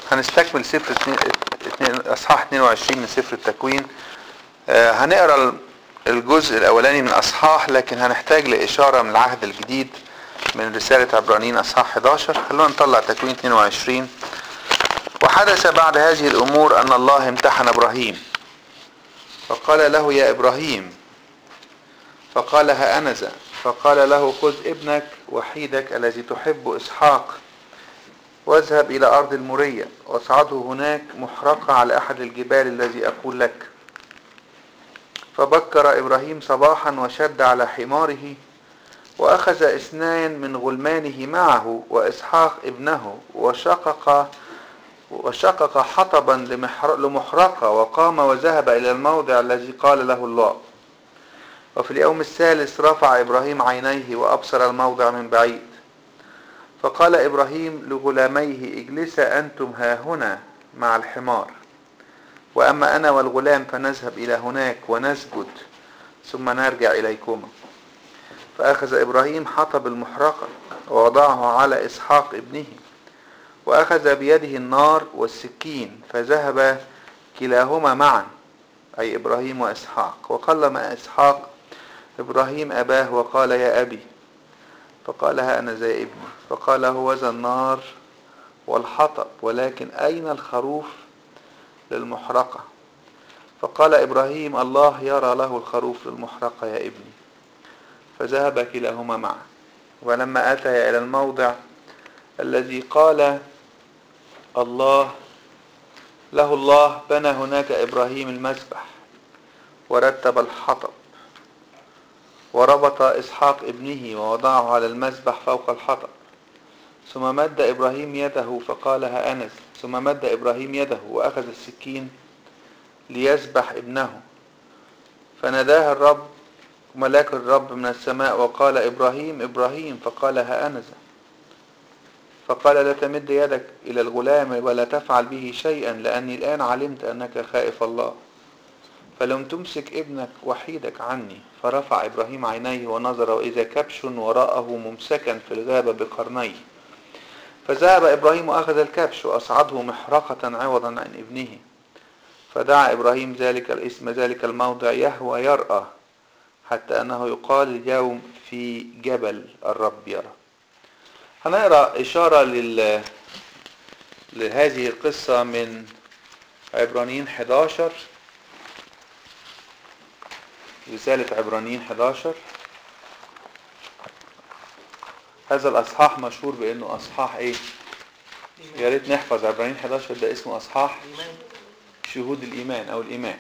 هنستكمل سفر اتنين اتنين اصحاح 22 من سفر التكوين آه، هنقرا الجزء الاولاني من اصحاح لكن هنحتاج لاشاره من العهد الجديد من رساله عبرانيين اصحاح 11 خلونا نطلع تكوين 22 وحدث بعد هذه الامور ان الله امتحن ابراهيم فقال له يا ابراهيم فقال ها انا ذا فقال له خذ ابنك وحيدك الذي تحب اسحاق واذهب إلى أرض المورية واصعده هناك محرقة على أحد الجبال الذي أقول لك فبكر إبراهيم صباحا وشد على حماره وأخذ اثنان من غلمانه معه وإسحاق ابنه وشقق وشقق حطبا لمحرقة وقام وذهب إلى الموضع الذي قال له الله وفي اليوم الثالث رفع إبراهيم عينيه وأبصر الموضع من بعيد فقال إبراهيم لغلاميه اجلسا أنتم ها هنا مع الحمار وأما أنا والغلام فنذهب إلى هناك ونسجد ثم نرجع إليكما فأخذ إبراهيم حطب المحرقة ووضعه على إسحاق ابنه وأخذ بيده النار والسكين فذهب كلاهما معا أي إبراهيم وإسحاق وكلم إسحاق إبراهيم أباه وقال يا أبي فقال ها أنا زي ابني فقال هو ذا النار والحطب ولكن أين الخروف للمحرقة فقال إبراهيم الله يرى له الخروف للمحرقة يا ابني فذهب كلاهما معا ولما أتى إلى الموضع الذي قال الله له الله بنى هناك إبراهيم المذبح ورتب الحطب وربط إسحاق ابنه ووضعه على المذبح فوق الحطب ثم مد إبراهيم يده فقال ها أنس ثم مد إبراهيم يده وأخذ السكين ليذبح ابنه فناداه الرب ملاك الرب من السماء وقال إبراهيم إبراهيم فقال ها أنس فقال لا تمد يدك إلى الغلام ولا تفعل به شيئا لأني الآن علمت أنك خائف الله فلم تمسك ابنك وحيدك عني فرفع إبراهيم عينيه ونظر وإذا كبش وراءه ممسكا في الغابة بقرنيه فذهب إبراهيم وأخذ الكبش وأصعده محرقة عوضا عن ابنه فدعا إبراهيم ذلك الاسم ذلك الموضع يهوى يرأى حتى أنه يقال اليوم في جبل الرب يرى هنقرأ إشارة لل... لهذه القصة من عبرانيين 11 رسالة عبرانيين 11 هذا الأصحاح مشهور بأنه أصحاح إيه؟ يا ريت نحفظ عبرانيين 11 ده اسمه أصحاح شهود الإيمان أو الإيمان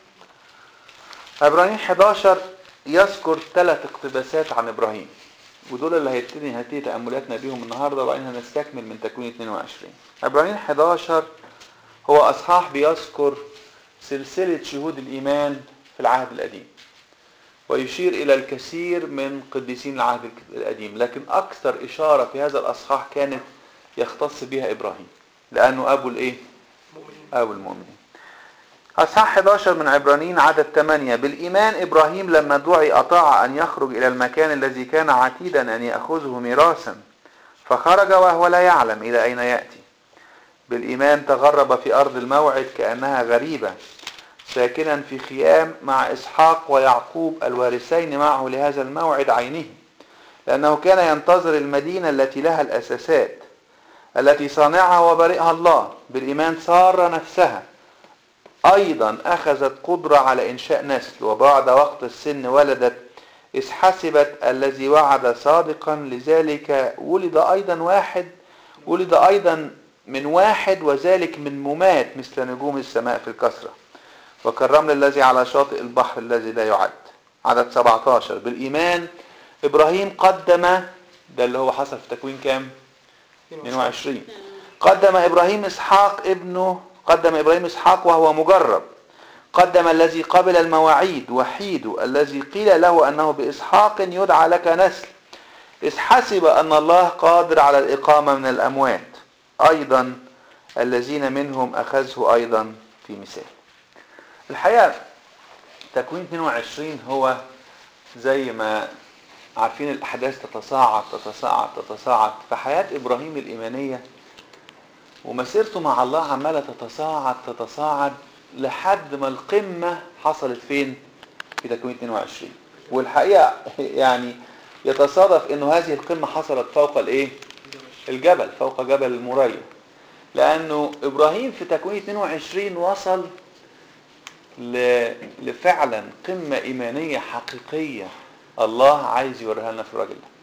عبرانيين 11 يذكر ثلاث اقتباسات عن إبراهيم ودول اللي هيبتدي هتبتدي تأملاتنا بيهم النهاردة وبعدين هنستكمل من تكوين 22 عبرانيين 11 هو أصحاح بيذكر سلسلة شهود الإيمان في العهد القديم ويشير إلى الكثير من قديسين العهد القديم لكن أكثر إشارة في هذا الأصحاح كانت يختص بها إبراهيم لأنه أبو الإيه؟ أبو المؤمنين أصحاح 11 من عبرانيين عدد 8 بالإيمان إبراهيم لما دعي أطاع أن يخرج إلى المكان الذي كان عتيدا أن يأخذه ميراثا فخرج وهو لا يعلم إلى أين يأتي بالإيمان تغرب في أرض الموعد كأنها غريبة ساكنا في خيام مع إسحاق ويعقوب الوارثين معه لهذا الموعد عينه لأنه كان ينتظر المدينة التي لها الأساسات التي صانعها وبرئها الله بالإيمان سار نفسها أيضا أخذت قدرة على إنشاء نسل وبعد وقت السن ولدت إذ حسبت الذي وعد صادقا لذلك ولد أيضا واحد ولد أيضا من واحد وذلك من ممات مثل نجوم السماء في الكسره وكالرمل الذي على شاطئ البحر الذي لا يعد عدد 17 بالإيمان إبراهيم قدم ده اللي هو حصل في تكوين كام 22 قدم إبراهيم إسحاق ابنه قدم إبراهيم إسحاق وهو مجرب قدم الذي قبل المواعيد وحيد الذي قيل له أنه بإسحاق يدعى لك نسل إذ حسب أن الله قادر على الإقامة من الأموات أيضا الذين منهم أخذه أيضا في مثال الحقيقة تكوين 22 هو زي ما عارفين الأحداث تتصاعد تتصاعد تتصاعد فحياة إبراهيم الإيمانية ومسيرته مع الله عمالة تتصاعد تتصاعد لحد ما القمة حصلت فين في تكوين 22 والحقيقة يعني يتصادف انه هذه القمة حصلت فوق الايه الجبل فوق جبل المريا لانه ابراهيم في تكوين 22 وصل ل- لفعلا قمة ايمانية حقيقية الله عايز يوريها لنا في الراجل ده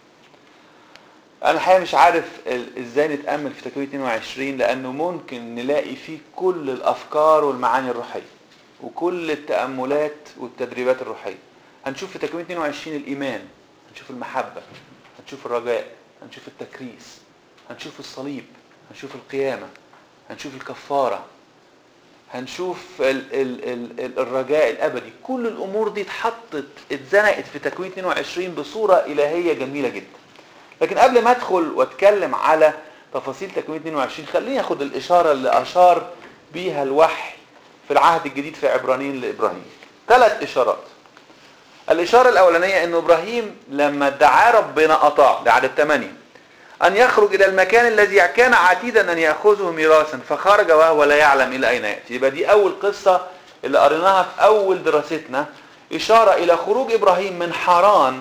انا الحقيقه مش عارف ال- ازاي نتامل في تكوين 22 لانه ممكن نلاقي فيه كل الافكار والمعاني الروحيه وكل التاملات والتدريبات الروحيه هنشوف في تكوين 22 الايمان هنشوف المحبه هنشوف الرجاء هنشوف التكريس هنشوف الصليب هنشوف القيامه هنشوف الكفاره هنشوف ال ال ال ال الرجاء الابدي كل الامور دي اتحطت اتزنقت في تكوين 22 بصوره الهيه جميله جدا لكن قبل ما ادخل واتكلم على تفاصيل تكوين 22 خليني اخد الاشاره اللي اشار بيها الوحي في العهد الجديد في عبرانيين لابراهيم ثلاث اشارات الاشاره الاولانيه ان ابراهيم لما ادعى ربنا اطاع ده عدد 8 ان يخرج الى المكان الذي كان عتيدا ان ياخذه ميراثا فخرج وهو لا يعلم الى اين ياتي يبقى دي اول قصه اللي قريناها في اول دراستنا اشاره الى خروج ابراهيم من حران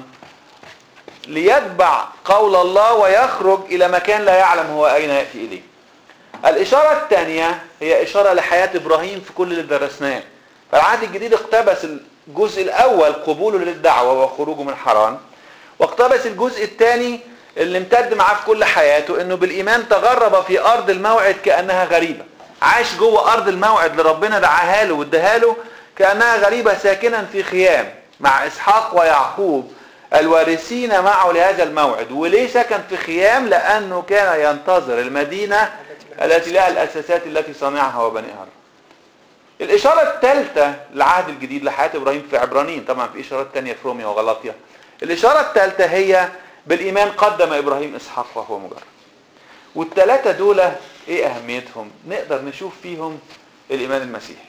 ليتبع قول الله ويخرج إلى مكان لا يعلم هو أين يأتي إليه الإشارة الثانية هي إشارة لحياة إبراهيم في كل اللي درسناه فالعهد الجديد اقتبس الجزء الأول قبوله للدعوة وخروجه من حران واقتبس الجزء الثاني اللي امتد معاه في كل حياته انه بالايمان تغرب في ارض الموعد كانها غريبه عاش جوه ارض الموعد اللي ربنا دعاها له واداها له كانها غريبه ساكنا في خيام مع اسحاق ويعقوب الوارثين معه لهذا الموعد وليه سكن في خيام لانه كان ينتظر المدينه التي لها الاساسات التي صنعها وبنيها الاشاره الثالثه للعهد الجديد لحياه ابراهيم في عبرانيين طبعا في اشارات ثانيه في روميا وغلاطيا الاشاره الثالثه هي بالايمان قدم ابراهيم اسحاق وهو مجرد والثلاثه دول ايه اهميتهم نقدر نشوف فيهم الايمان المسيحي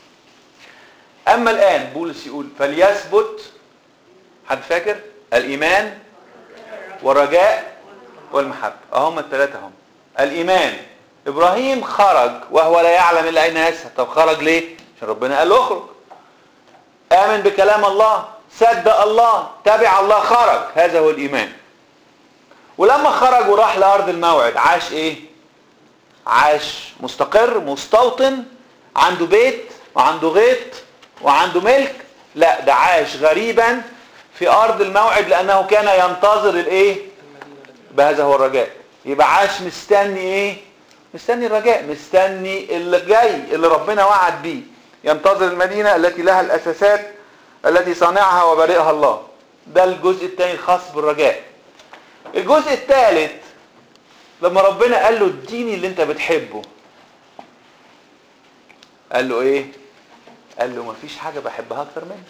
اما الان بولس يقول فليثبت حد فاكر الايمان والرجاء والمحبه اهم الثلاثه هم الايمان ابراهيم خرج وهو لا يعلم الا اين يذهب طب خرج ليه عشان ربنا قال له اخرج امن بكلام الله صدق الله تبع الله خرج هذا هو الايمان ولما خرج وراح لارض الموعد عاش ايه عاش مستقر مستوطن عنده بيت وعنده غيط وعنده ملك لا ده عاش غريبا في ارض الموعد لانه كان ينتظر الايه بهذا هو الرجاء يبقى عاش مستني ايه مستني الرجاء مستني اللي جاي اللي ربنا وعد بيه ينتظر المدينة التي لها الاساسات التي صانعها وبارئها الله ده الجزء الثاني الخاص بالرجاء الجزء الثالث لما ربنا قال له اديني اللي انت بتحبه قال له ايه قال له مفيش حاجة بحبها اكتر منك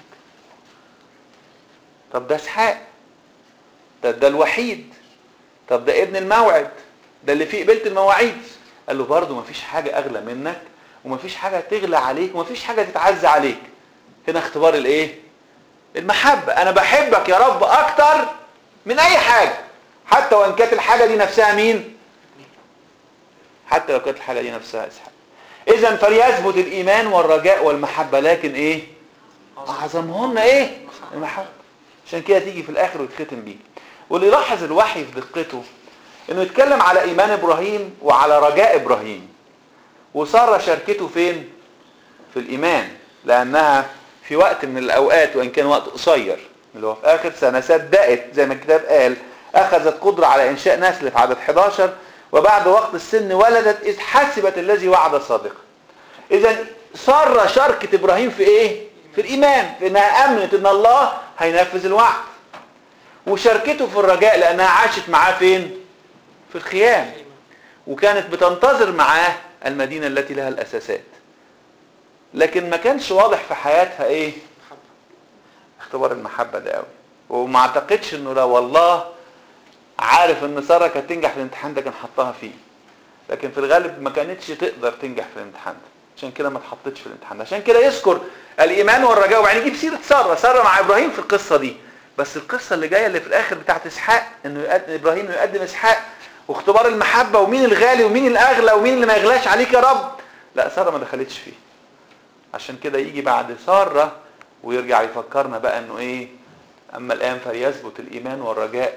طب ده اسحاق ده ده الوحيد طب ده ابن الموعد ده اللي فيه قبلت المواعيد قال له برضه مفيش حاجة اغلى منك ومفيش حاجة تغلى عليك ومفيش حاجة تتعزى عليك هنا اختبار الايه المحبة انا بحبك يا رب اكتر من اي حاجة حتى وان كانت الحاجة دي نفسها مين حتى لو كانت الحاجة دي نفسها اسحاق اذا فليثبت الايمان والرجاء والمحبة لكن ايه اعظمهن ايه المحبة عشان كده تيجي في الاخر وتختم بيه واللي يلاحظ الوحي في دقته انه يتكلم على ايمان ابراهيم وعلى رجاء ابراهيم وصار شركته فين في الايمان لانها في وقت من الاوقات وان كان وقت قصير اللي هو في اخر سنه صدقت زي ما الكتاب قال اخذت قدره على انشاء نسل في عدد 11 وبعد وقت السن ولدت اذ حسبت الذي وعد صادقا اذا صار شركه ابراهيم في ايه في الايمان في انها امنت ان الله هينفذ الوعد وشاركته في الرجاء لانها عاشت معاه فين في الخيام وكانت بتنتظر معاه المدينه التي لها الاساسات لكن ما كانش واضح في حياتها ايه اختبار المحبه ده قوي وما اعتقدش انه لو والله عارف ان ساره كانت تنجح في الامتحان ده كان حطها فيه لكن في الغالب ما كانتش تقدر تنجح في الامتحان ده عشان كده ما اتحطتش في الامتحان ده عشان كده يذكر الايمان والرجاء وبعدين يجيب سيره ساره ساره مع ابراهيم في القصه دي بس القصه اللي جايه اللي في الاخر بتاعت اسحاق انه يقدم ابراهيم انه يقدم اسحاق واختبار المحبة ومين الغالي ومين الأغلى ومين اللي ما يغلاش عليك يا رب لا سارة ما دخلتش فيه عشان كده يجي بعد سارة ويرجع يفكرنا بقى انه ايه اما الان فليثبت الايمان والرجاء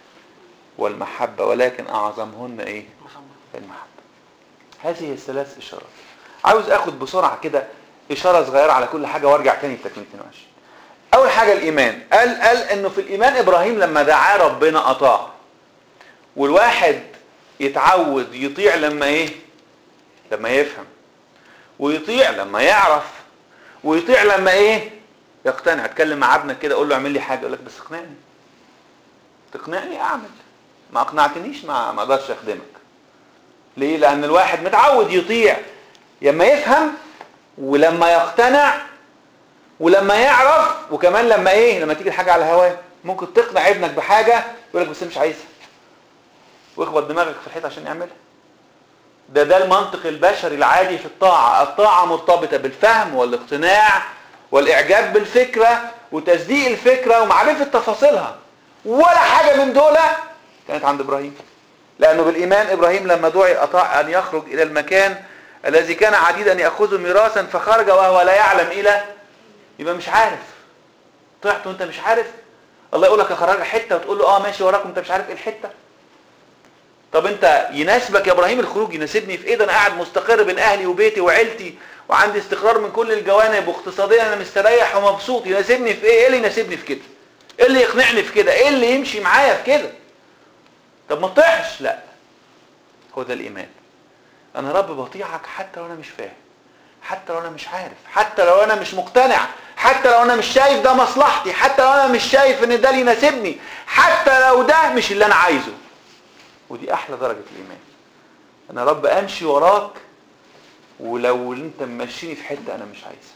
والمحبة ولكن اعظمهن ايه المحبة هذه الثلاث اشارات عاوز اخد بسرعة كده اشارة صغيرة على كل حاجة وارجع تاني لتكوين 22 اول حاجة الايمان قال قال انه في الايمان ابراهيم لما دعاه ربنا اطاع والواحد يتعود يطيع لما ايه لما يفهم ويطيع لما يعرف ويطيع لما ايه يقتنع اتكلم مع ابنك كده اقول له اعمل لي حاجه يقول لك بس اقنعني تقنعني اعمل ما اقنعتنيش ما ما اقدرش اخدمك ليه لان الواحد متعود يطيع لما يفهم ولما يقتنع ولما يعرف وكمان لما ايه لما تيجي الحاجه على هواه ممكن تقنع ابنك بحاجه يقول لك بس مش عايزها واخبط دماغك في الحيط عشان يعملها ده ده المنطق البشري العادي في الطاعة الطاعة مرتبطة بالفهم والاقتناع والإعجاب بالفكرة وتصديق الفكرة ومعرفة تفاصيلها ولا حاجة من دول كانت عند إبراهيم لأنه بالإيمان إبراهيم لما دعي أطاع أن يخرج إلى المكان الذي كان عديدا يأخذه ميراثا فخرج وهو لا يعلم إلى يبقى مش عارف طلعت وانت مش عارف الله يقول لك اخرجك حته وتقول له اه ماشي وراكم انت مش عارف ايه الحته طب انت يناسبك يا ابراهيم الخروج يناسبني في ايه ده انا قاعد مستقر بين اهلي وبيتي وعيلتي وعندي استقرار من كل الجوانب واقتصاديا انا مستريح ومبسوط يناسبني في ايه ايه اللي يناسبني في كده ايه اللي يقنعني في كده ايه اللي يمشي معايا في كده طب ما تطيعش لا هو ده الايمان انا رب بطيعك حتى لو انا مش فاهم حتى لو انا مش عارف حتى لو انا مش مقتنع حتى لو انا مش شايف ده مصلحتي حتى لو انا مش شايف ان ده اللي يناسبني حتى لو ده مش اللي انا عايزه ودي احلى درجة الايمان انا رب امشي وراك ولو انت ممشيني في حتة انا مش عايزها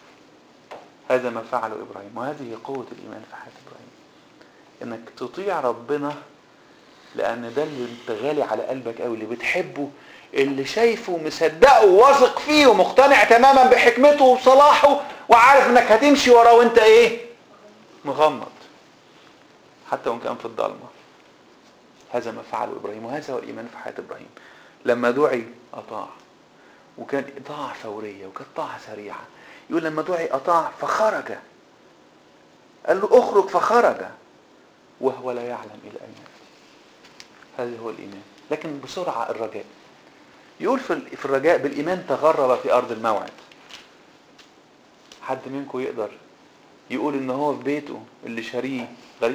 هذا ما فعله ابراهيم وهذه قوة الايمان في حياة ابراهيم انك تطيع ربنا لان ده اللي انت غالي على قلبك قوي اللي بتحبه اللي شايفه ومصدقه وواثق فيه ومقتنع تماما بحكمته وبصلاحه وعارف انك هتمشي وراه وانت ايه مغمض حتى وان كان في الضلمه هذا ما فعله ابراهيم وهذا هو الايمان في حياه ابراهيم لما دعي اطاع وكان طاعه فوريه وكانت طاعه سريعه يقول لما دعي اطاع فخرج قال له اخرج فخرج وهو لا يعلم الى اين هذا هو الايمان لكن بسرعه الرجاء يقول في الرجاء بالايمان تغرب في ارض الموعد حد منكم يقدر يقول ان هو في بيته اللي شاريه غريب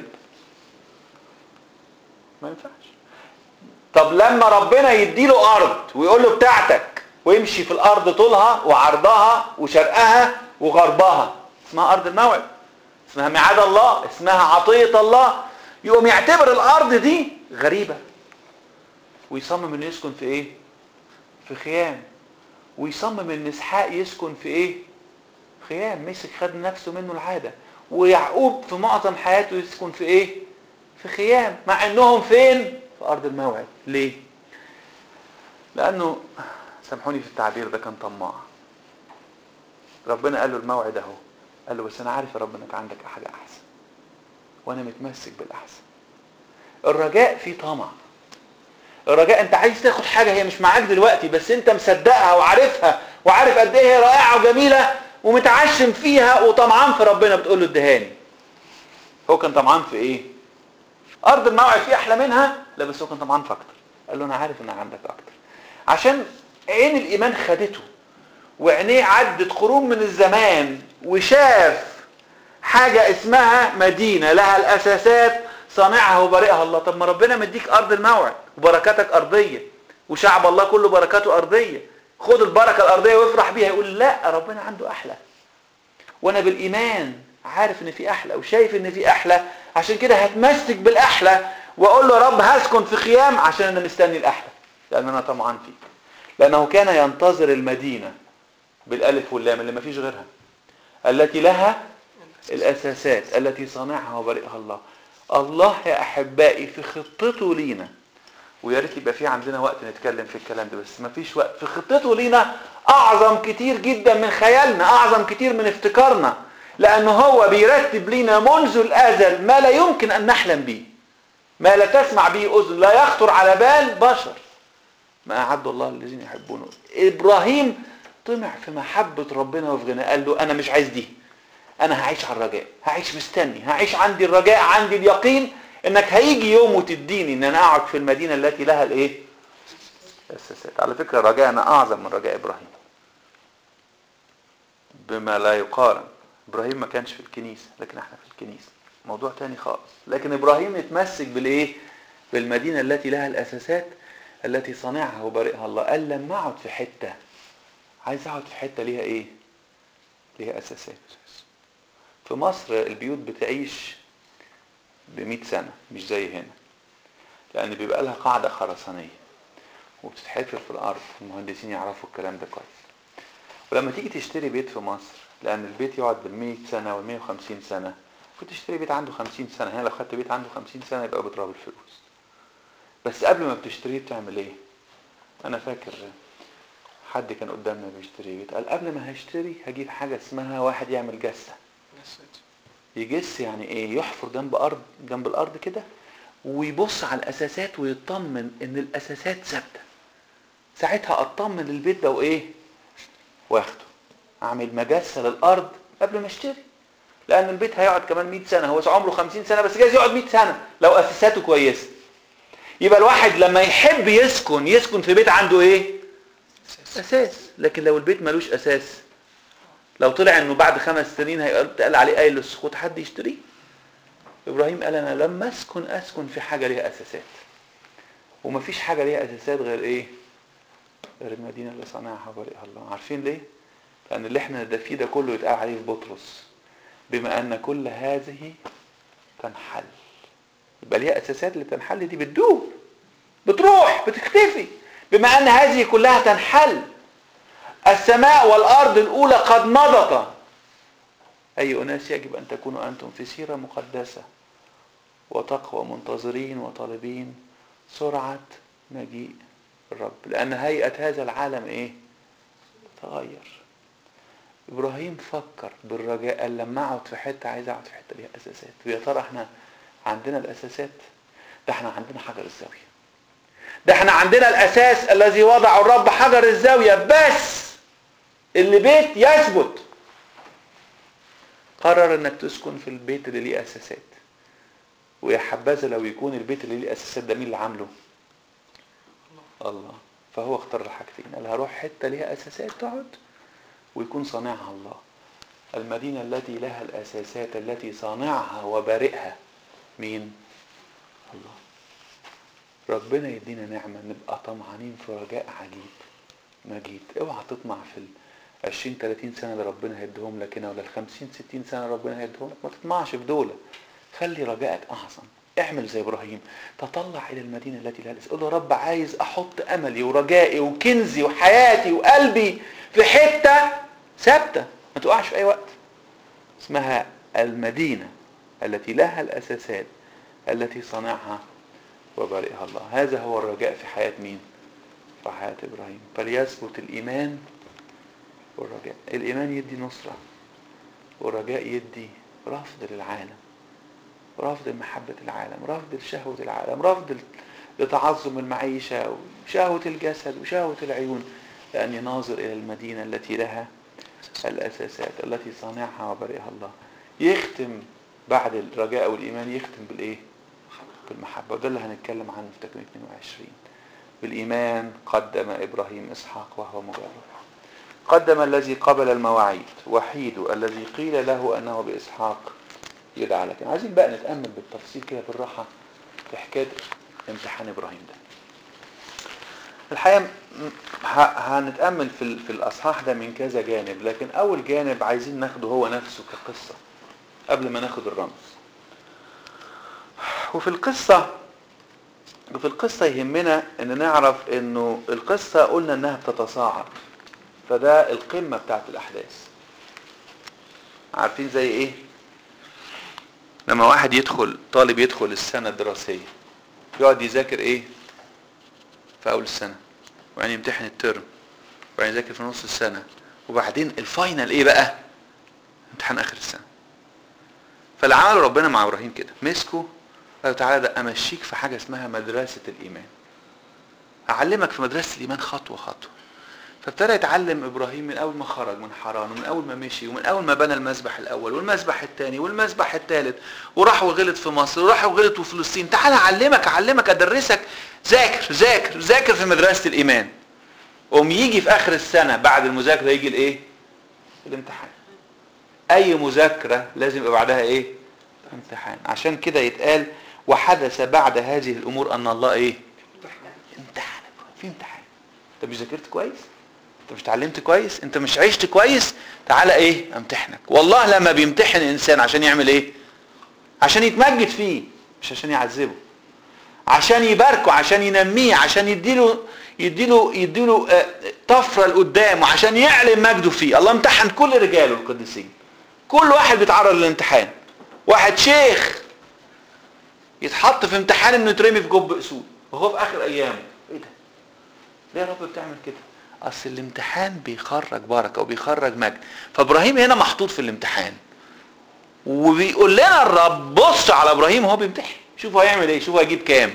ما ينفعش طب لما ربنا يديله ارض ويقول له بتاعتك ويمشي في الارض طولها وعرضها وشرقها وغربها اسمها ارض الموعد اسمها ميعاد الله اسمها عطية الله يقوم يعتبر الارض دي غريبة ويصمم انه يسكن في ايه في خيام ويصمم ان اسحاق يسكن في ايه خيام مسك خد نفسه منه العادة ويعقوب في معظم حياته يسكن في ايه في خيام مع انهم فين في ارض الموعد ليه لانه سامحوني في التعبير ده كان طماع ربنا قال له الموعد اهو قال له بس انا عارف يا رب انك عندك حاجه احسن وانا متمسك بالاحسن الرجاء فيه طمع الرجاء انت عايز تاخد حاجه هي مش معاك دلوقتي بس انت مصدقها وعارفها وعارف قد ايه هي رائعه وجميله ومتعشم فيها وطمعان في ربنا بتقول له ادهاني هو كان طمعان في ايه ارض الموعد فيه احلى منها لا بس هو كان طمعان في اكتر قال له انا عارف ان عندك اكتر عشان عين الايمان خدته وعينيه عدت قرون من الزمان وشاف حاجة اسمها مدينة لها الاساسات صانعها وبارئها الله طب ما ربنا مديك ارض الموعد وبركاتك ارضية وشعب الله كله بركاته ارضية خد البركة الارضية وافرح بيها يقول لا ربنا عنده احلى وانا بالايمان عارف ان في احلى وشايف ان في احلى عشان كده هتمسك بالاحلى واقول له يا رب هسكن في خيام عشان انا مستني الاحلى لان انا طمعان فيك لانه كان ينتظر المدينة بالالف واللام اللي ما فيش غيرها التي لها الاساسات التي صانعها وبارئها الله الله يا احبائي في خطته لينا ويا ريت يبقى في عندنا وقت نتكلم في الكلام ده بس ما فيش وقت في خطته لينا اعظم كتير جدا من خيالنا اعظم كتير من افتكارنا لانه هو بيرتب لينا منذ الازل ما لا يمكن ان نحلم به ما لا تسمع به اذن لا يخطر على بال بشر ما اعد الله الذين يحبونه ابراهيم طمع في محبه ربنا وفي غنى قال له انا مش عايز دي انا هعيش على الرجاء هعيش مستني هعيش عندي الرجاء عندي اليقين انك هيجي يوم وتديني ان انا اقعد في المدينه التي لها الايه الاساسات على فكره رجاءنا اعظم من رجاء ابراهيم بما لا يقارن ابراهيم ما كانش في الكنيسه لكن احنا في الكنيسه موضوع تاني خالص لكن ابراهيم اتمسك بالايه بالمدينه التي لها الاساسات التي صنعها وبارئها الله قال لما اقعد في حته عايز اقعد في حته ليها ايه ليها اساسات في مصر البيوت بتعيش ب سنة مش زي هنا لأن بيبقى لها قاعدة خرسانية وبتتحفر في الأرض المهندسين يعرفوا الكلام ده كويس ولما تيجي تشتري بيت في مصر لأن البيت يقعد بالمية سنة والمية وخمسين سنة كنت تشتري بيت عنده خمسين سنة هنا لو خدت بيت عنده خمسين سنة يبقى بتراب الفلوس بس قبل ما بتشتريه بتعمل ايه أنا فاكر حد كان قدامنا بيشتري بيت قال قبل ما هشتري هجيب حاجة اسمها واحد يعمل جسة يجس يعني ايه يحفر جنب ارض جنب الارض كده ويبص على الاساسات ويطمن ان الاساسات ثابته ساعتها اطمن البيت ده وايه واخده اعمل مجسه للارض قبل ما اشتري لان البيت هيقعد كمان 100 سنه هو عمره 50 سنه بس جايز يقعد 100 سنه لو اساساته كويسه يبقى الواحد لما يحب يسكن يسكن في بيت عنده ايه اساس لكن لو البيت ملوش اساس لو طلع انه بعد خمس سنين هيتقال عليه قايل للسقوط حد يشتريه ابراهيم قال انا لما اسكن اسكن في حاجه ليها اساسات ومفيش حاجه ليها اساسات غير ايه غير المدينه اللي صنعها بريئها الله عارفين ليه لان اللي احنا ده فيه ده كله يتقال عليه في بطرس بما ان كل هذه تنحل يبقى ليها اساسات اللي تنحل دي بتدوب بتروح بتختفي بما ان هذه كلها تنحل السماء والأرض الأولى قد مضت أي أناس يجب أن تكونوا أنتم في سيرة مقدسة وتقوى منتظرين وطالبين سرعة مجيء الرب لأن هيئة هذا العالم إيه تغير إبراهيم فكر بالرجاء قال لما أقعد في حتة عايز أقعد في حتة ليها أساسات ويا ترى إحنا عندنا الأساسات ده إحنا عندنا حجر الزاوية ده إحنا عندنا الأساس الذي وضعه الرب حجر الزاوية بس اللي بيت يثبت قرر انك تسكن في البيت اللي ليه اساسات ويا حبذا لو يكون البيت اللي ليه اساسات ده مين اللي عامله الله فهو اختار الحاجتين قال هروح حته ليها اساسات تقعد ويكون صانعها الله المدينه التي لها الاساسات التي صانعها وبارئها مين الله ربنا يدينا نعمه نبقى طمعانين في رجاء عجيب مجيد اوعى تطمع في ال 20 30 سنه اللي ربنا هيديهم لك هنا ولا ال 50 60 سنه ربنا هيديهم لك ما تطمعش في دول خلي رجائك اعظم اعمل زي ابراهيم تطلع الى المدينه التي لها الاسم قول له رب عايز احط املي ورجائي وكنزي وحياتي وقلبي في حته ثابته ما تقعش في اي وقت اسمها المدينه التي لها الاساسات التي صنعها وبارئها الله هذا هو الرجاء في حياه مين في حياه ابراهيم فليثبت الايمان والرجاء الإيمان يدي نصرة والرجاء يدي رفض للعالم رفض محبة العالم رفض لشهوة العالم رفض لتعظم المعيشة وشهوة الجسد وشهوة العيون لأني ناظر إلى المدينة التي لها الأساسات التي صانعها وبرئها الله يختم بعد الرجاء والإيمان يختم بالإيه؟ بالمحبة وده اللي هنتكلم عنه في تكوين 22 بالإيمان قدم إبراهيم إسحاق وهو مجرد قدم الذي قبل المواعيد وحيد الذي قيل له أنه بإسحاق يدعى لكن عايزين بقى نتأمل بالتفصيل كده بالراحة في حكاية امتحان إبراهيم ده الحقيقة هنتأمل في, في الأصحاح ده من كذا جانب لكن أول جانب عايزين ناخده هو نفسه كقصة قبل ما ناخد الرمز وفي القصة وفي القصة يهمنا ان نعرف انه القصة قلنا انها بتتصاعد فده القمة بتاعت الأحداث عارفين زي إيه؟ لما واحد يدخل طالب يدخل السنة الدراسية يقعد يذاكر إيه؟ في أول السنة وبعدين يمتحن الترم وبعدين يذاكر في نص السنة وبعدين الفاينل إيه بقى؟ امتحان آخر السنة فاللي عمله ربنا مع إبراهيم كده مسكه قال له تعالى ده امشيك في حاجه اسمها مدرسه الايمان اعلمك في مدرسه الايمان خطوه خطوه فابتدى يتعلم ابراهيم من اول ما خرج من حران ومن اول ما مشي ومن اول ما بنى المسبح الاول والمسبح الثاني والمسبح الثالث وراح وغلط في مصر وراح وغلط في فلسطين تعالى اعلمك اعلمك ادرسك ذاكر ذاكر ذاكر في مدرسه الايمان قوم يجي في اخر السنه بعد المذاكره يجي الايه الامتحان اي مذاكره لازم يبقى بعدها ايه امتحان عشان كده يتقال وحدث بعد هذه الامور ان الله ايه امتحن في امتحان انت مش ذاكرت كويس انت مش اتعلمت كويس انت مش عشت كويس تعالى ايه امتحنك والله لما بيمتحن انسان عشان يعمل ايه عشان يتمجد فيه مش عشان يعذبه عشان يباركه عشان ينميه عشان يديله يديله يديله آه، طفره لقدام وعشان يعلن مجده فيه الله امتحن كل رجاله القديسين كل واحد بيتعرض للامتحان واحد شيخ يتحط في امتحان انه يترمي في جب اسود وهو في اخر ايامه ايه ده ليه يا رب بتعمل كده اصل الامتحان بيخرج بركه وبيخرج مجد فابراهيم هنا محطوط في الامتحان وبيقول لنا الرب بص على ابراهيم وهو بيمتحن شوف هيعمل ايه شوف هيجيب كام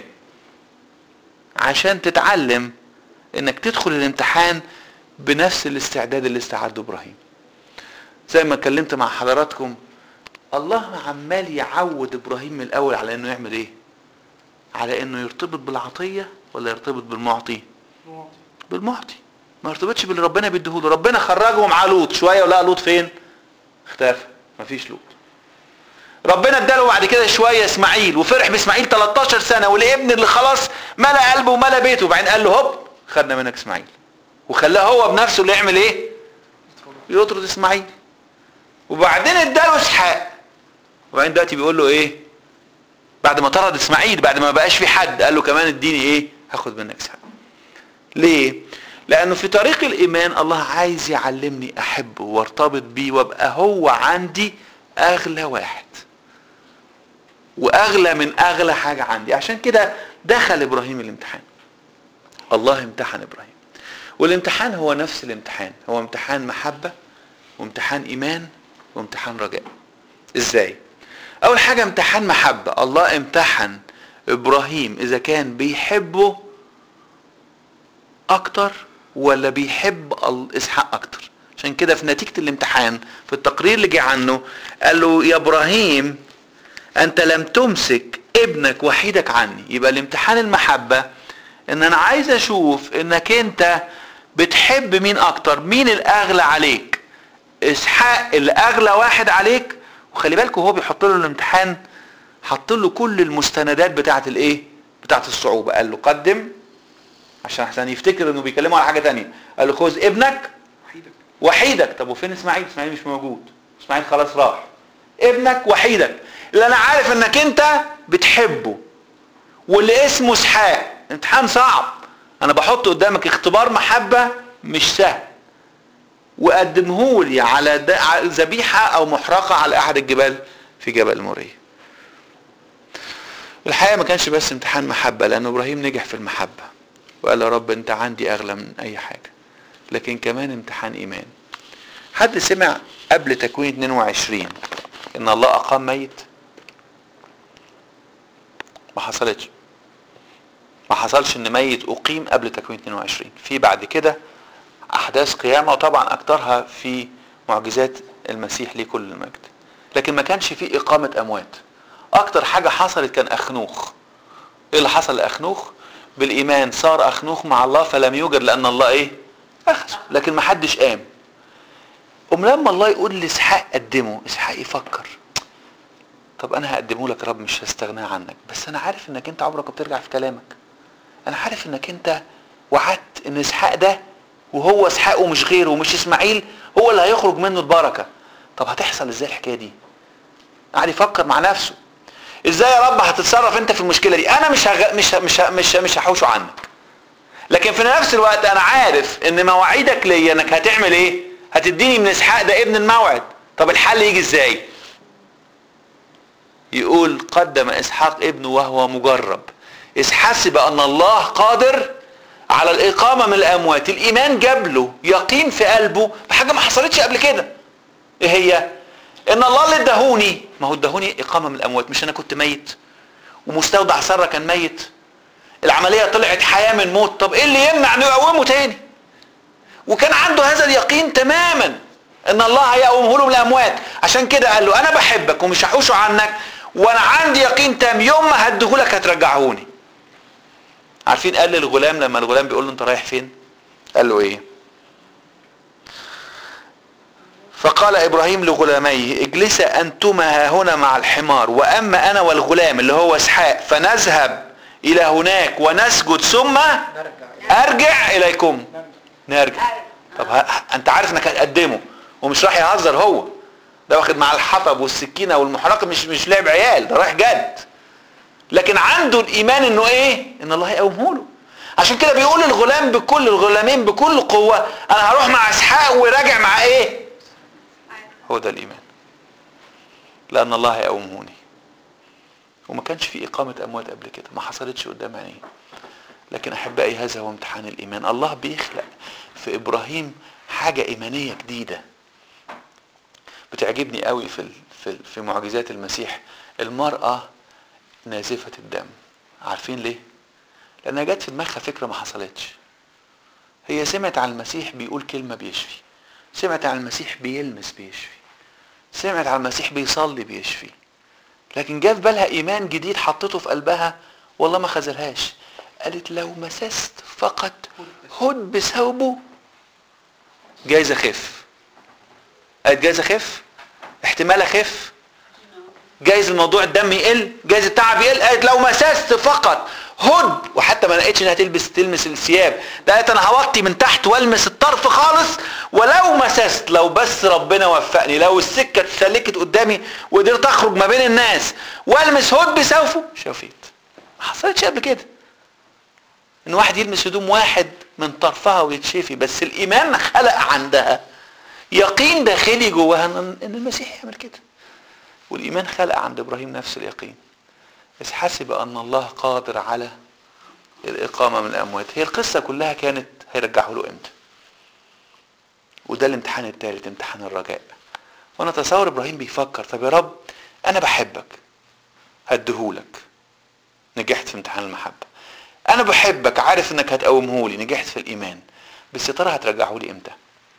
عشان تتعلم انك تدخل الامتحان بنفس الاستعداد اللي استعده ابراهيم زي ما اتكلمت مع حضراتكم الله عمال يعود ابراهيم من الاول على انه يعمل ايه على انه يرتبط بالعطيه ولا يرتبط بالمعطي بالمعطي ما يرتبطش باللي ربنا بيديهوله ربنا خرجه مع لوط شويه ولقى لوط فين اختفى مفيش لوط ربنا اداله بعد كده شويه اسماعيل وفرح باسماعيل 13 سنه والابن اللي خلاص ملا قلبه وملا بيته وبعدين قال له هوب خدنا منك اسماعيل وخلاه هو بنفسه اللي يعمل ايه يطرد اسماعيل وبعدين اداله اسحاق وبعدين دلوقتي بيقول له ايه بعد ما طرد اسماعيل بعد ما بقاش في حد قال له كمان اديني ايه هاخد منك اسحاق ليه لانه في طريق الايمان الله عايز يعلمني احبه وارتبط بيه وابقى هو عندي اغلى واحد واغلى من اغلى حاجه عندي عشان كده دخل ابراهيم الامتحان الله امتحن ابراهيم والامتحان هو نفس الامتحان هو امتحان محبه وامتحان ايمان وامتحان رجاء ازاي اول حاجه امتحان محبه الله امتحن ابراهيم اذا كان بيحبه اكتر ولا بيحب ال- اسحاق اكتر عشان كده في نتيجه الامتحان في التقرير اللي جه عنه قال له يا ابراهيم انت لم تمسك ابنك وحيدك عني يبقى الامتحان المحبه ان انا عايز اشوف انك انت بتحب مين اكتر مين الاغلى عليك اسحاق اللي اغلى واحد عليك وخلي بالكم هو بيحط له الامتحان حط له كل المستندات بتاعه الايه بتاعه الصعوبه قال له قدم عشان عشان يفتكر انه بيكلمه على حاجه تانية قال له خذ ابنك وحيدك طب وفين اسماعيل اسماعيل مش موجود اسماعيل خلاص راح ابنك وحيدك اللي انا عارف انك انت بتحبه واللي اسمه اسحاق امتحان صعب انا بحط قدامك اختبار محبه مش سهل وقدمهولي على د- على ذبيحه او محرقه على احد الجبال في جبل موريه الحقيقه ما كانش بس امتحان محبه لان ابراهيم نجح في المحبه وقال يا رب انت عندي اغلى من اي حاجه لكن كمان امتحان ايمان حد سمع قبل تكوين 22 ان الله اقام ميت ما حصلتش ما حصلش ان ميت اقيم قبل تكوين 22 في بعد كده احداث قيامه وطبعا اكترها في معجزات المسيح ليه كل المجد لكن ما كانش في اقامه اموات اكتر حاجه حصلت كان اخنوخ ايه اللي حصل لاخنوخ بالايمان صار اخنوخ مع الله فلم يوجد لان الله ايه اخذه لكن ما حدش قام ام لما الله يقول لاسحاق قدمه اسحاق يفكر طب انا هقدمه لك يا رب مش هستغنى عنك بس انا عارف انك انت عمرك ما بترجع في كلامك انا عارف انك انت وعدت ان اسحاق ده وهو اسحاق ومش غيره ومش اسماعيل هو اللي هيخرج منه البركه طب هتحصل ازاي الحكايه دي قاعد يفكر مع نفسه ازاي يا رب هتتصرف انت في المشكله دي انا مش هغ... مش ه... مش ه... مش ه... مش هحوشه عنك لكن في نفس الوقت انا عارف ان مواعيدك ليا انك هتعمل ايه هتديني من اسحاق ده ابن الموعد طب الحل يجي ازاي يقول قدم اسحاق ابنه وهو مجرب اذ حسب ان الله قادر على الاقامه من الاموات الايمان جاب له يقين في قلبه بحاجه ما حصلتش قبل كده ايه هي ان الله اللي اداهوني ما هو اداهوني اقامه من الاموات مش انا كنت ميت ومستودع ساره كان ميت العمليه طلعت حياه من موت طب ايه اللي يمنع انه يقومه تاني وكان عنده هذا اليقين تماما ان الله هيقومه له من الاموات عشان كده قال له انا بحبك ومش هحوشه عنك وانا عندي يقين تام يوم ما هديهولك هترجعهوني عارفين قال للغلام لما الغلام بيقول له انت رايح فين قال له ايه فقال ابراهيم لغلاميه اجلسا انتما ها هنا مع الحمار واما انا والغلام اللي هو اسحاق فنذهب الى هناك ونسجد ثم ارجع اليكم نرجع طب ها انت عارف انك هتقدمه ومش راح يهزر هو ده واخد مع الحطب والسكينه والمحرقه مش مش لعب عيال ده رايح جد لكن عنده الايمان انه ايه ان الله هيقومه له عشان كده بيقول الغلام بكل الغلامين بكل قوه انا هروح مع اسحاق وراجع مع ايه هو ده الايمان لان الله هيقومهوني وما كانش في اقامه اموات قبل كده ما حصلتش قدام عينيه لكن احبائي هذا هو امتحان الايمان الله بيخلق في ابراهيم حاجه ايمانيه جديده بتعجبني قوي في في في معجزات المسيح المراه نازفه الدم عارفين ليه لانها جت في دماغها فكره ما حصلتش هي سمعت عن المسيح بيقول كلمه بيشفي سمعت عن المسيح بيلمس بيشفي سمعت عن المسيح بيصلي بيشفي لكن جاء في بالها ايمان جديد حطته في قلبها والله ما خذلهاش قالت لو مسست فقط هد بثوبه جايز اخف قالت جايز اخف احتمال اخف جايز الموضوع الدم يقل جايز التعب يقل قالت لو مسست فقط هد وحتى ما لقيتش انها تلبس تلمس الثياب ده قالت انا هوطي من تحت والمس الطرف خالص ولو مسست لو بس ربنا وفقني لو السكه اتسلكت قدامي وقدرت اخرج ما بين الناس والمس هد بسوفه شفيت ما حصلتش قبل كده ان واحد يلمس هدوم واحد من طرفها ويتشفي بس الايمان خلق عندها يقين داخلي جواها ان المسيح يعمل كده والايمان خلق عند ابراهيم نفس اليقين إذ حسب أن الله قادر على الإقامة من الأموات هي القصة كلها كانت هيرجعه له إمتى وده الامتحان الثالث امتحان الرجاء وأنا أتصور إبراهيم بيفكر طب يا رب أنا بحبك هديهولك نجحت في امتحان المحبة أنا بحبك عارف إنك هتقومهولي نجحت في الإيمان بس يا ترى هترجعه لي إمتى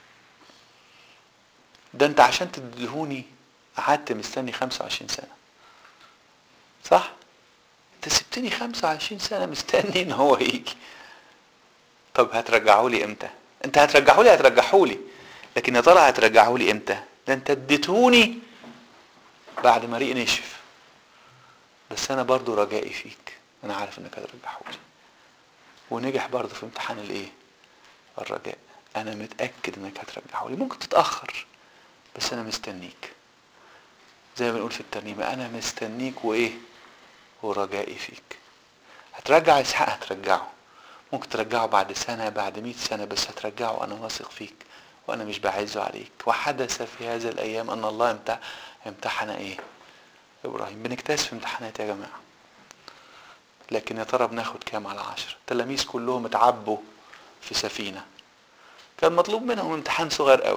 ده أنت عشان تديهوني قعدت مستني 25 سنة صح؟ انت سبتني 25 سنه مستني ان هو يجي طب هترجعه لي امتى انت هترجعه لي هترجعه لي لكن يا ترى هترجعه لي امتى ده انت اديتوني بعد ما ريق نشف بس انا برضو رجائي فيك انا عارف انك هترجعه لي ونجح برضو في امتحان الايه الرجاء انا متاكد انك هترجعه لي ممكن تتاخر بس انا مستنيك زي ما بنقول في الترنيمه انا مستنيك وايه ورجائي فيك هترجع اسحاق هترجعه ممكن ترجعه بعد سنة بعد مئة سنة بس هترجعه أنا واثق فيك وأنا مش بعزه عليك وحدث في هذه الأيام أن الله امتحن إيه إبراهيم بنجتاز في امتحانات يا جماعة لكن يا ترى بناخد كام على عشرة التلاميذ كلهم اتعبوا في سفينة كان مطلوب منهم امتحان صغير قوي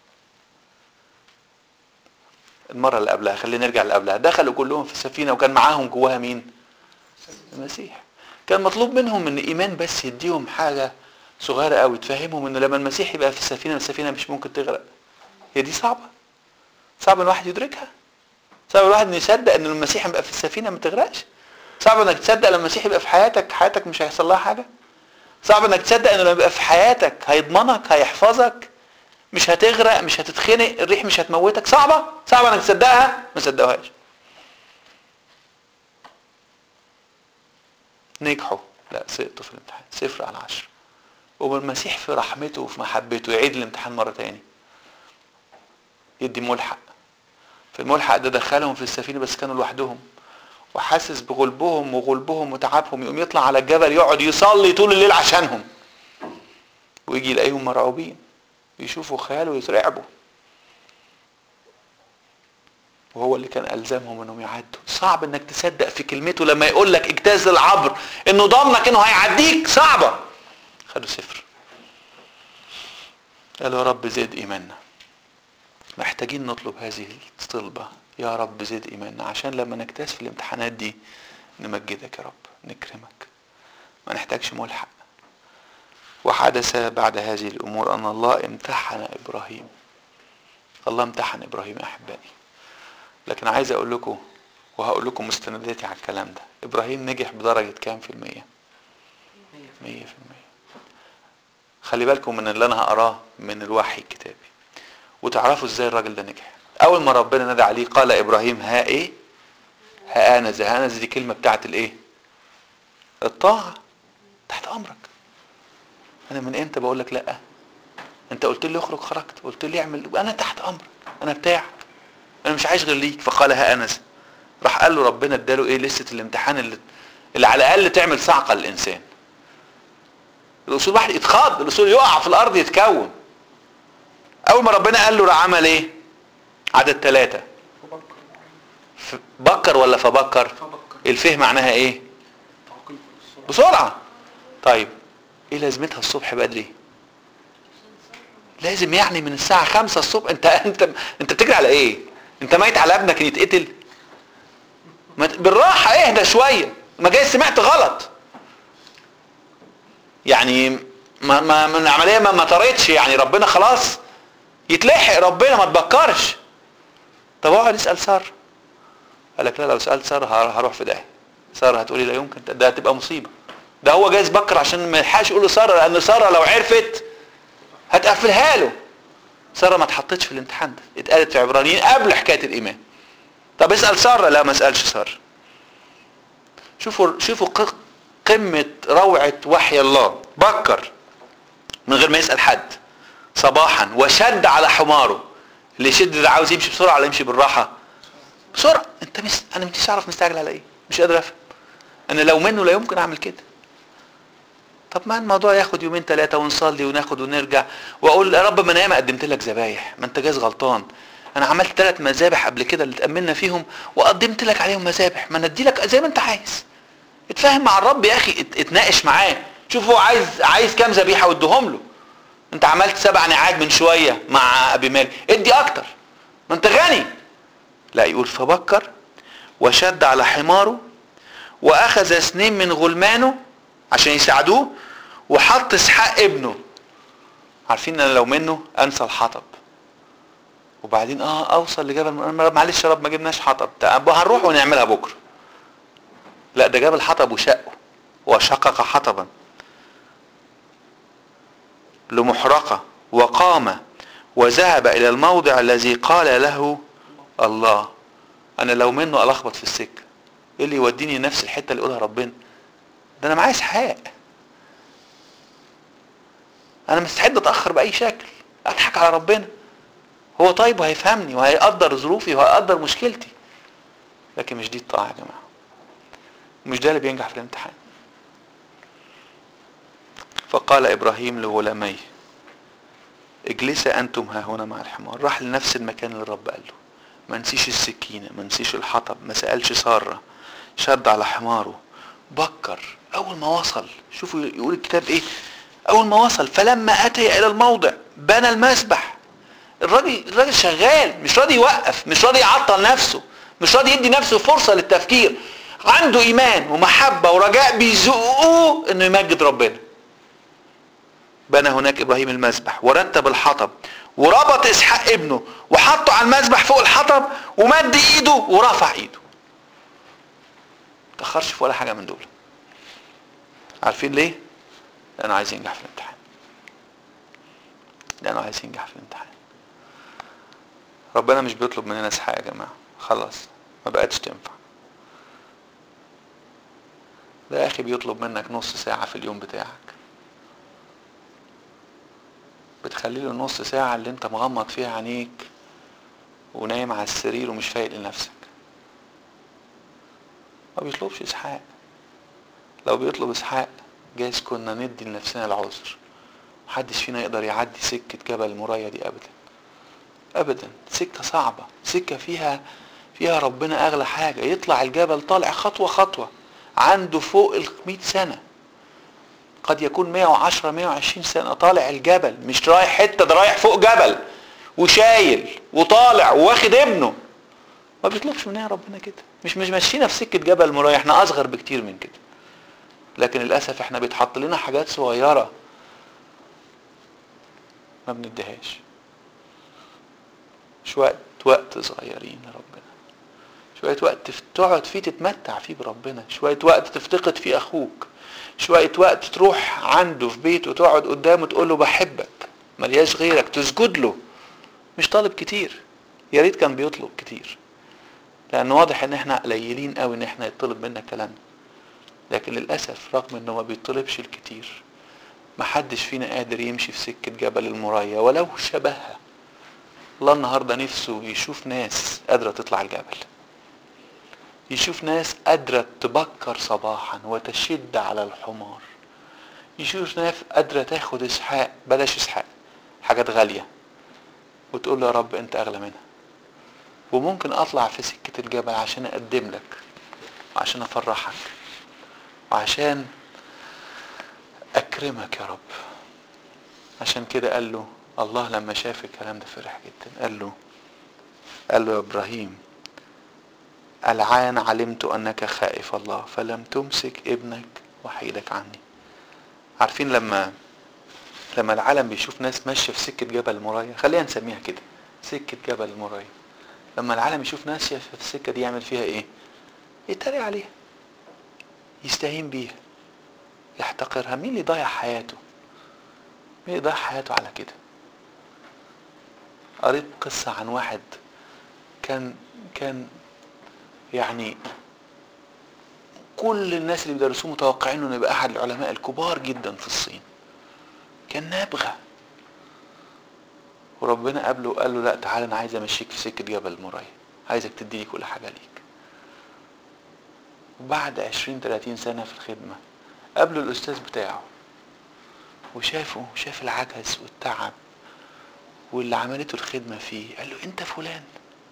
المرة اللي قبلها خلينا نرجع اللي قبلها دخلوا كلهم في السفينة وكان معاهم جواها مين المسيح كان مطلوب منهم ان ايمان بس يديهم حاجة صغيرة قوي تفهمهم ان لما المسيح يبقى في السفينة السفينة مش ممكن تغرق هي دي صعبة صعب ان الواحد يدركها صعب الواحد ان يصدق ان المسيح يبقى في السفينة ما تغرقش صعب انك تصدق لما المسيح يبقى في حياتك حياتك مش هيحصل لها حاجة صعب انك تصدق انه لما يبقى في حياتك هيضمنك هيحفظك مش هتغرق مش هتتخنق الريح مش هتموتك صعبة صعبة انك تصدقها ما صدقوهاش نجحوا لا سقطوا في الامتحان صفر على عشرة والمسيح في رحمته وفي محبته يعيد الامتحان مرة تاني يدي ملحق في الملحق ده دخلهم في السفينة بس كانوا لوحدهم وحاسس بغلبهم وغلبهم وتعبهم يقوم يطلع على الجبل يقعد يصلي طول الليل عشانهم ويجي يلاقيهم مرعوبين يشوفوا خياله ويترعبوا وهو اللي كان الزمهم انهم يعدوا صعب انك تصدق في كلمته لما يقول لك اجتاز العبر انه ضمنك انه هيعديك صعبه خدوا صفر قالوا يا رب زد ايماننا محتاجين نطلب هذه الطلبة يا رب زد ايماننا عشان لما نجتاز في الامتحانات دي نمجدك يا رب نكرمك ما نحتاجش ملحق وحدث بعد هذه الامور ان الله امتحن ابراهيم الله امتحن ابراهيم يا احبائي لكن عايز اقول لكم وهقول لكم مستنداتي على الكلام ده ابراهيم نجح بدرجة كام في المية مية في المية خلي بالكم من اللي انا هقراه من الوحي الكتابي وتعرفوا ازاي الراجل ده نجح اول ما ربنا نادى عليه قال ابراهيم ها ايه ها انا ذا انا دي كلمه بتاعت الايه الطاعه تحت امرك انا من امتى بقول لك لا انت قلت لي اخرج خرجت قلت لي اعمل انا تحت امرك انا بتاعك انا مش عايش غير ليك فقال ها انا ذا راح قال له ربنا اداله ايه لسه الامتحان اللي, اللي على الاقل تعمل صعقه للانسان الاصول واحد يتخض الاصول يقع في الارض يتكون اول ما ربنا قال له راح عمل ايه عدد ثلاثة بكر ولا فبكر الفه معناها ايه بسرعة طيب ايه لازمتها الصبح بدري لازم يعني من الساعة خمسة الصبح انت انت انت بتجري على ايه انت ميت على ابنك يتقتل بالراحة اهدى شوية ما جاي سمعت غلط يعني ما ما من العملية ما ما طريتش يعني ربنا خلاص يتلحق ربنا ما تبكرش طب اقعد اسال ساره قال لك لا لو سالت ساره هروح في داهيه ساره هتقولي لا يمكن ده هتبقى مصيبه ده هو جايز بكر عشان ما يلحقش يقول لساره لان ساره لو عرفت هتقفلها له ساره ما اتحطتش في الامتحان ده اتقالت في عبرانيين قبل حكايه الايمان طب اسال ساره لا ما اسالش ساره شوفوا شوفوا قمه روعه وحي الله بكر من غير ما يسال حد صباحا وشد على حماره اللي يشد ده عاوز يمشي بسرعه ولا يمشي بالراحه بسرعه انت مش انا مش عارف مستعجل على ايه مش قادر افهم انا لو منه لا يمكن اعمل كده طب ما الموضوع ياخد يومين ثلاثه ونصلي وناخد ونرجع واقول يا رب ما انا ياما قدمت لك ذبايح ما انت جايز غلطان انا عملت ثلاث مذابح قبل كده اللي تاملنا فيهم وقدمت لك عليهم مذابح ما انا ادي لك زي ما انت عايز اتفاهم مع الرب يا اخي اتناقش معاه شوف هو عايز عايز كام ذبيحه واديهم له انت عملت سبع نعاج من شوية مع ابي مالك ادي اكتر ما انت غني لا يقول فبكر وشد على حماره واخذ اثنين من غلمانه عشان يساعدوه وحط اسحاق ابنه عارفين انا لو منه انسى الحطب وبعدين اه اوصل لجبل معلش يا رب ما جبناش حطب هنروح ونعملها بكره لا ده جاب الحطب وشقه وشقق حطبا لمحرقة وقام وذهب إلى الموضع الذي قال له الله أنا لو منه ألخبط في السكة إيه اللي يوديني نفس الحتة اللي يقولها ربنا ده أنا معايا إسحاق أنا مستعد أتأخر بأي شكل أضحك على ربنا هو طيب وهيفهمني وهيقدر ظروفي وهيقدر مشكلتي لكن مش دي الطاعة يا جماعة مش ده اللي بينجح في الامتحان فقال ابراهيم لغلاميه اجلسا انتم ها هنا مع الحمار راح لنفس المكان اللي الرب قال له ما نسيش السكينة ما نسيش الحطب ما سألش سارة شد على حماره بكر اول ما وصل شوفوا يقول الكتاب ايه اول ما وصل فلما اتي الى الموضع بنى المسبح الراجل الراجل شغال مش راضي يوقف مش راضي يعطل نفسه مش راضي يدي نفسه فرصة للتفكير عنده ايمان ومحبة ورجاء بيزقوه انه يمجد ربنا بنى هناك ابراهيم المذبح ورتب الحطب وربط اسحاق ابنه وحطه على المذبح فوق الحطب ومد ايده ورفع ايده تأخرش في ولا حاجة من دول عارفين ليه لانه عايز ينجح في الامتحان لانه عايز ينجح في الامتحان ربنا مش بيطلب مننا اسحاق يا جماعة خلاص ما بقتش تنفع ده يا اخي بيطلب منك نص ساعة في اليوم بتاعك بتخلي له النص ساعة اللي انت مغمض فيها عينيك ونايم على السرير ومش فايق لنفسك ما بيطلبش اسحاق لو بيطلب اسحاق جايز كنا ندي لنفسنا العذر محدش فينا يقدر يعدي سكة جبل مورايا دي ابدا ابدا سكة صعبة سكة فيها فيها ربنا اغلى حاجة يطلع الجبل طالع خطوة خطوة عنده فوق ال 100 سنة قد يكون 110 120 سنة طالع الجبل مش رايح حتة ده رايح فوق جبل وشايل وطالع وواخد ابنه ما بيطلبش منها ربنا كده مش مش ماشيين في سكه جبل مرايا احنا اصغر بكتير من كده لكن للاسف احنا بيتحط لنا حاجات صغيره ما بنديهاش شوية وقت صغيرين لربنا شوية وقت تقعد فيه تتمتع فيه بربنا شوية وقت تفتقد فيه أخوك شوية وقت تروح عنده في بيته وتقعد قدامه تقول له بحبك ملياش غيرك تسجد له مش طالب كتير يا ريت كان بيطلب كتير لأن واضح إن إحنا قليلين قوي إن إحنا يطلب منا الكلام لكن للأسف رغم إنه ما بيطلبش الكتير محدش فينا قادر يمشي في سكة جبل المراية ولو شبهها الله النهارده نفسه يشوف ناس قادرة تطلع الجبل يشوف ناس قادرة تبكر صباحا وتشد على الحمار يشوف ناس قادرة تاخد اسحاق بلاش اسحاق حاجات غالية وتقول له يا رب انت اغلى منها وممكن اطلع في سكة الجبل عشان اقدم لك وعشان افرحك وعشان اكرمك يا رب عشان كده قال له الله لما شاف الكلام ده فرح جدا قال له قال له يا ابراهيم العان علمت انك خائف الله فلم تمسك ابنك وحيدك عني عارفين لما لما العالم بيشوف ناس ماشيه في سكه جبل المرايه خلينا نسميها كده سكه جبل المرايه لما العالم يشوف ناس في السكه دي يعمل فيها ايه يتريق عليها يستهين بيها يحتقرها مين اللي ضيع حياته مين اللي ضيع حياته على كده قريت قصة عن واحد كان كان يعني كل الناس اللي بيدرسوه متوقعين انه يبقى احد العلماء الكبار جدا في الصين كان نابغة وربنا قابله وقال له لا تعالى انا عايز امشيك في سكة جبل المراية عايزك تديني كل حاجة ليك وبعد عشرين تلاتين سنة في الخدمة قابله الأستاذ بتاعه وشافه شاف العجز والتعب واللي عملته الخدمة فيه قال له انت فلان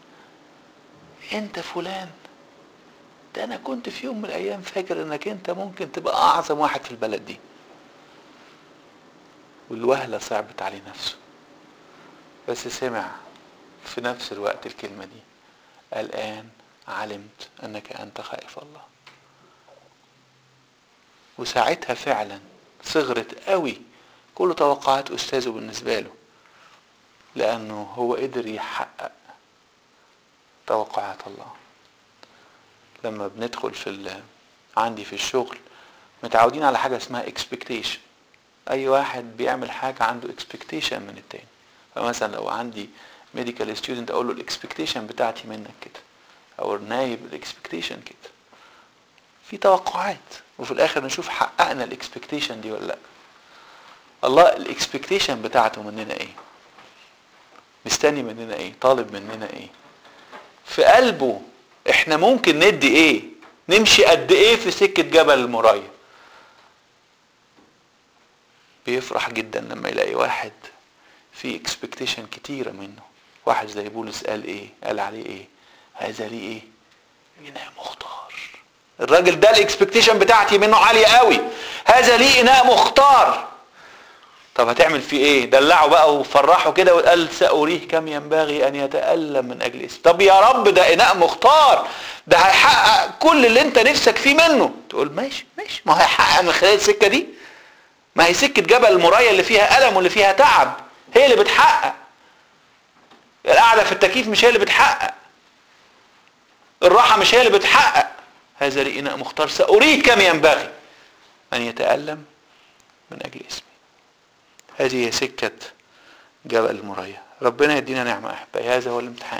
انت فلان ده انا كنت في يوم من الايام فاكر انك انت ممكن تبقى اعظم واحد في البلد دي والوهلة صعبت عليه نفسه بس سمع في نفس الوقت الكلمة دي الآن علمت أنك أنت خائف الله وساعتها فعلا صغرت قوي كل توقعات أستاذه بالنسبة له لأنه هو قدر يحقق توقعات الله لما بندخل في عندي في الشغل متعودين على حاجة اسمها expectation أي واحد بيعمل حاجة عنده expectation من التاني فمثلا لو عندي medical student أقول له الاكسبكتيشن بتاعتي منك كده أو النايب الاكسبكتيشن كده في توقعات وفي الآخر نشوف حققنا الاكسبكتيشن دي ولا لأ الله الاكسبكتيشن بتاعته مننا ايه مستني مننا ايه طالب مننا ايه في قلبه احنا ممكن ندي ايه نمشي قد ايه في سكة جبل المراية بيفرح جدا لما يلاقي واحد في اكسبكتيشن كتيرة منه واحد زي بولس قال ايه قال عليه ايه هذا لي ايه اناء مختار الراجل ده الاكسبكتيشن بتاعتي منه عالية قوي هذا لي اناء مختار طب هتعمل فيه ايه دلعه بقى وفرحه كده وقال سأريه كم ينبغي ان يتألم من اجل اسم طب يا رب ده اناء مختار ده هيحقق كل اللي انت نفسك فيه منه تقول ماشي ماشي ما هيحقق من خلال السكة دي ما هي سكة جبل المراية اللي فيها ألم واللي فيها تعب هي اللي بتحقق القعدة في التكييف مش هي اللي بتحقق الراحة مش هي اللي بتحقق هذا لي إناء مختار سأريه كم ينبغي أن يتألم من أجل اسمي هذه هي سكة جبل المراية ربنا يدينا نعمة أحبائي هذا هو الامتحان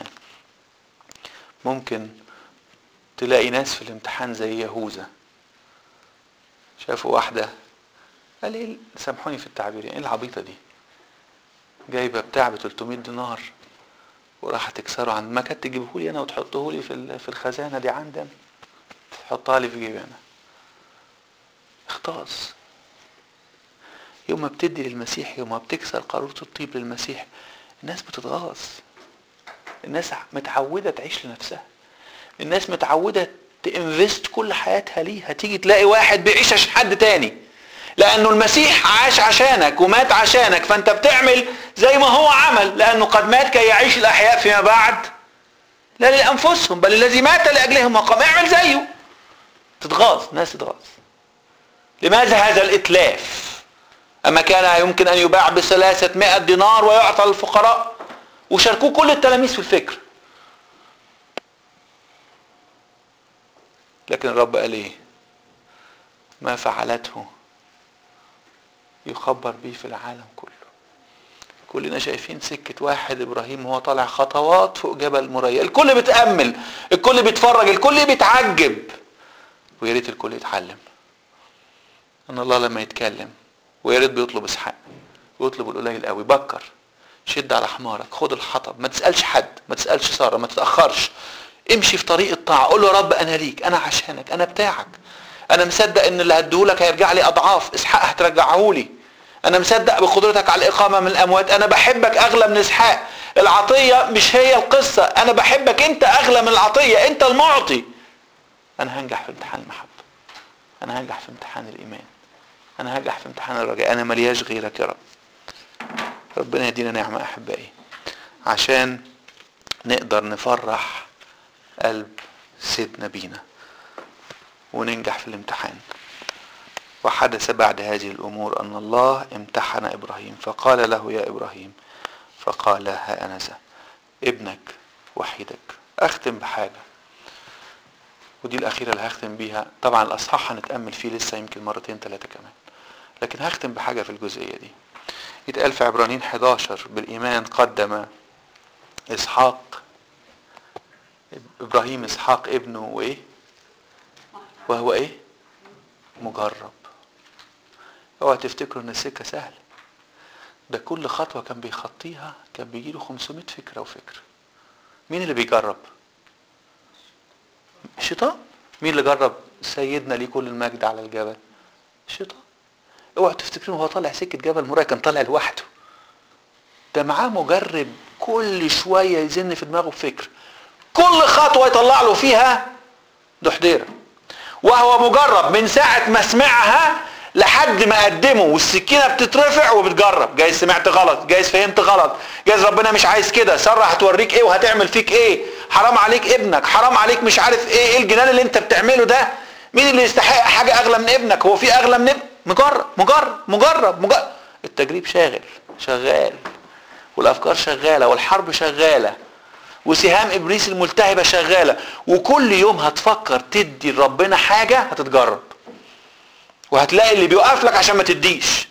ممكن تلاقي ناس في الامتحان زي يهوذا شافوا واحدة قال ايه سامحوني في التعبير يعني ايه العبيطة دي جايبة بتاع ب 300 دينار وراح تكسره عند ما كانت تجيبه لي انا وتحطه لي في في الخزانة دي عندي انا تحطها لي في جيبي انا اختص يوم ما بتدي للمسيح يوم ما بتكسر قارورة الطيب للمسيح الناس بتتغاظ الناس متعودة تعيش لنفسها الناس متعودة تنفست كل حياتها ليه هتيجي تلاقي واحد بيعيش عشان حد تاني لانه المسيح عاش عشانك ومات عشانك فانت بتعمل زي ما هو عمل لانه قد مات كي يعيش الاحياء فيما بعد لا لانفسهم بل الذي مات لاجلهم وقام اعمل زيه تتغاظ ناس تتغاظ لماذا هذا الاتلاف اما كان يمكن ان يباع بثلاثة دينار ويعطى للفقراء وشاركوه كل التلاميذ في الفكر لكن الرب قال ايه ما فعلته يخبر به في العالم كله كلنا شايفين سكة واحد ابراهيم وهو طالع خطوات فوق جبل مريا الكل بيتأمل الكل بيتفرج الكل بيتعجب ويا ريت الكل يتعلم ان الله لما يتكلم ويا ريت بيطلب اسحاق ويطلب القليل قوي بكر شد على حمارك خد الحطب ما تسالش حد ما تسالش ساره ما تتاخرش امشي في طريق الطاعه قول له يا رب انا ليك انا عشانك انا بتاعك انا مصدق ان اللي هديهولك هيرجع لي اضعاف اسحاق هترجعه لي انا مصدق بقدرتك على الاقامه من الاموات انا بحبك اغلى من اسحاق العطيه مش هي القصه انا بحبك انت اغلى من العطيه انت المعطي انا هنجح في امتحان المحبه انا هنجح في امتحان الايمان انا هنجح في امتحان الرجاء انا ملياش غيرك يا رب ربنا يدينا نعمه احبائي عشان نقدر نفرح قلب سيدنا بينا وننجح في الامتحان وحدث بعد هذه الأمور أن الله امتحن إبراهيم فقال له يا إبراهيم فقال ها أنا ذا ابنك وحيدك أختم بحاجة ودي الأخيرة اللي هختم بيها طبعا الأصحاح هنتأمل فيه لسه يمكن مرتين ثلاثة كمان لكن هختم بحاجة في الجزئية دي يتقال في عبرانيين 11 بالإيمان قدم إسحاق إبراهيم إسحاق ابنه وإيه وهو إيه مجرب اوعى تفتكروا ان السكه سهله ده كل خطوه كان بيخطيها كان بيجي له 500 فكره وفكره مين اللي بيجرب الشيطان مين اللي جرب سيدنا ليه كل المجد على الجبل الشيطان اوعى تفتكروا هو طالع سكه جبل مريا كان طالع لوحده ده معاه مجرب كل شويه يزن في دماغه بفكر كل خطوه يطلع له فيها دحديره وهو مجرب من ساعه ما سمعها لحد ما قدمه والسكينه بتترفع وبتجرب جايز سمعت غلط جايز فهمت غلط جايز ربنا مش عايز كده ساره هتوريك ايه وهتعمل فيك ايه حرام عليك ابنك حرام عليك مش عارف ايه ايه الجنان اللي انت بتعمله ده مين اللي يستحق حاجه اغلى من ابنك هو في اغلى من ابنك مجرب مجرب مجرب مجرب التجريب شاغل شغال والافكار شغاله والحرب شغاله وسهام ابليس الملتهبه شغاله وكل يوم هتفكر تدي لربنا حاجه هتتجرب وهتلاقي اللي بيوقف لك عشان ما تديش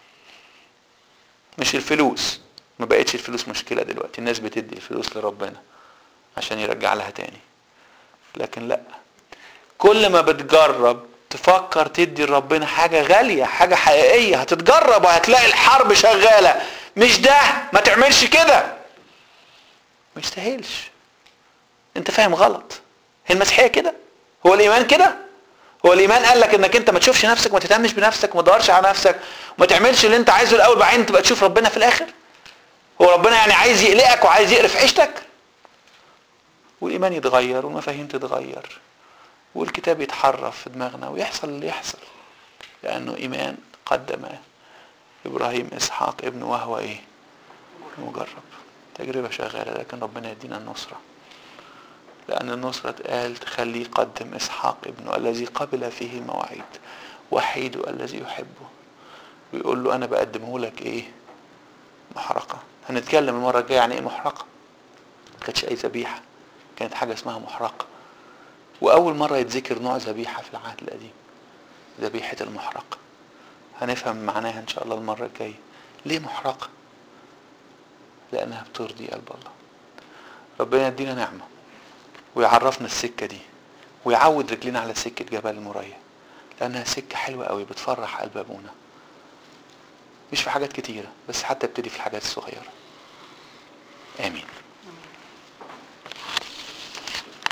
مش الفلوس ما بقتش الفلوس مشكله دلوقتي الناس بتدي الفلوس لربنا عشان يرجع لها تاني لكن لا كل ما بتجرب تفكر تدي لربنا حاجة غالية حاجة حقيقية هتتجرب وهتلاقي الحرب شغالة مش ده ما تعملش كده ما يستاهلش انت فاهم غلط هي المسيحية كده هو الايمان كده هو الايمان قال لك انك انت ما تشوفش نفسك وما تهتمش بنفسك وما تدورش على نفسك وما تعملش اللي انت عايزه الاول بعدين تبقى تشوف ربنا في الاخر هو ربنا يعني عايز يقلقك وعايز يقرف عيشتك والايمان يتغير والمفاهيم تتغير والكتاب يتحرف في دماغنا ويحصل اللي يحصل لانه ايمان قدم ابراهيم اسحاق ابنه وهو ايه مجرب تجربه شغاله لكن ربنا يدينا النصره لأن النصرة قال تخليه يقدم إسحاق ابنه الذي قبل فيه المواعيد وحيده الذي يحبه ويقول له أنا بقدمه لك إيه محرقة هنتكلم المرة الجاية عن إيه محرقة ما كانتش أي ذبيحة كانت حاجة اسمها محرقة وأول مرة يتذكر نوع ذبيحة في العهد القديم ذبيحة المحرقة هنفهم معناها إن شاء الله المرة الجاية ليه محرقة لأنها بترضي قلب الله ربنا يدينا نعمه ويعرفنا السكة دي ويعود رجلنا على سكة جبل المريا لأنها سكة حلوة قوي بتفرح قلب أبونا مش في حاجات كتيرة بس حتى ابتدي في الحاجات الصغيرة آمين